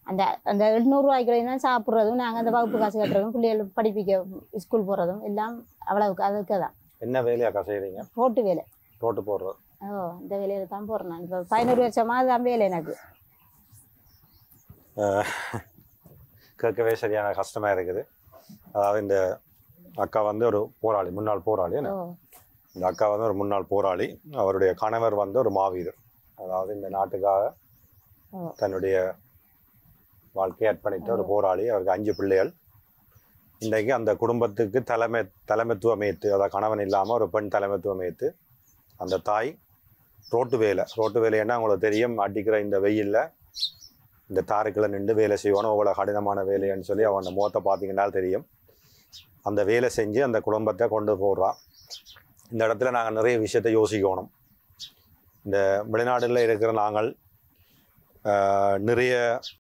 அந்த அந்த எண்ணூறுரூவாய்க்குள்ளேயும் தான் சாப்பிட்றதும் நாங்கள் அந்த வகுப்பு காசு கட்டுறதும் பிள்ளைகள் படிப்பிக்க ஸ்கூல் போகிறதும் எல்லாம் அவ்வளவுக்கு அதுக்கு தான் என்ன வேலையாக்கா செய்கிறீங்க போட்டு வேலை ரோட்டு போடுறது ஓ இந்த வேலையில தான் போடுறேன் நான் இப்போ பதினோரு வருஷமா தான் வேலை எனக்கு கேட்கவே சரியான கஷ்டமாக இருக்குது அதாவது இந்த அக்கா வந்து ஒரு போராளி முன்னாள் போராளி என்ன? ஓ இந்த அக்கா வந்து ஒரு முன்னாள் போராளி அவருடைய கணவர் வந்து ஒரு மாவீரர் அதாவது இந்த நாட்டுக்காக ஓ. தன்னுடைய வாழ்க்கையை அர்ப்பணித்த ஒரு போராளி அவருக்கு அஞ்சு பிள்ளைகள் இன்றைக்கு அந்த குடும்பத்துக்கு தலைமை தலைமைத்துவம் ஏற்று அதாவது கணவன் இல்லாமல் ஒரு பெண் தலைமைத்துவம் ஏற்று அந்த தாய் ரோட்டு வேலை ரோட்டு வேலைன்னா உங்களுக்கு தெரியும் அடிக்கிற இந்த வெயிலில் இந்த தாருக்குள்ள நின்று வேலை செய்வானோ அவ்வளோ கடினமான வேலைன்னு சொல்லி அவன் முகத்தை பார்த்தீங்கன்னா தெரியும் அந்த வேலை செஞ்சு அந்த குடும்பத்தை கொண்டு போடுறான் இந்த இடத்துல நாங்கள் நிறைய விஷயத்தை யோசிக்கணும் இந்த வெளிநாடுல இருக்கிற நாங்கள் ஆஹ், நிறைய